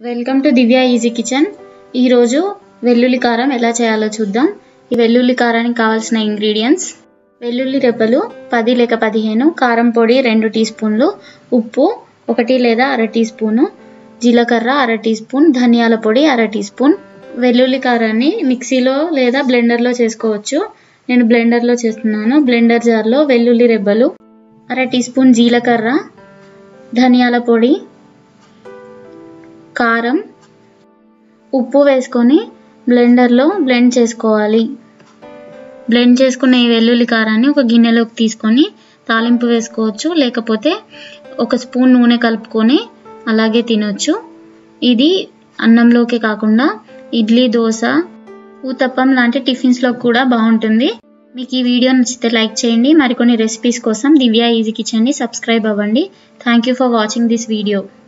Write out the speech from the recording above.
welcome to Divya Easy Kitchen ఈరోజు వెల్లుల్లి కారం ఎలా చేయాలో చూద్దాం ఈ వెల్లుల్లి కారానికి కావాల్సిన ఇంగ్రీడియంట్స్ వెల్లుల్లి రెబ్బలు పది లేక పదిహేను కారం పొడి రెండు టీ స్పూన్లు ఉప్పు ఒకటి లేదా అర టీ స్పూను జీలకర్ర అర టీ స్పూన్ ధనియాల పొడి అర టీ స్పూన్ వెల్లుల్లి కారాన్ని మిక్సీలో లేదా బ్లెండర్లో చేసుకోవచ్చు నేను బ్లెండర్లో చేస్తున్నాను బ్లెండర్ జార్లో వెల్లుల్లి రెబ్బలు అర టీ స్పూన్ జీలకర్ర ధనియాల పొడి కారం ఉప్పు వేసుకొని బ్లెండర్లో బ్లెండ్ చేసుకోవాలి బ్లెండ్ చేసుకున్న ఈ వెల్లుల్లి కారాన్ని ఒక గిన్నెలోకి తీసుకొని తాలింపు వేసుకోవచ్చు లేకపోతే ఒక స్పూన్ నూనె కలుపుకొని అలాగే తినొచ్చు ఇది అన్నంలోకి కాకుండా ఇడ్లీ దోశ ఊతప్పం లాంటి టిఫిన్స్లో కూడా బాగుంటుంది మీకు ఈ వీడియో నచ్చితే లైక్ చేయండి మరికొన్ని రెసిపీస్ కోసం దివ్య ఈజీ కిచెన్ని సబ్స్క్రైబ్ అవ్వండి thank you for watching this video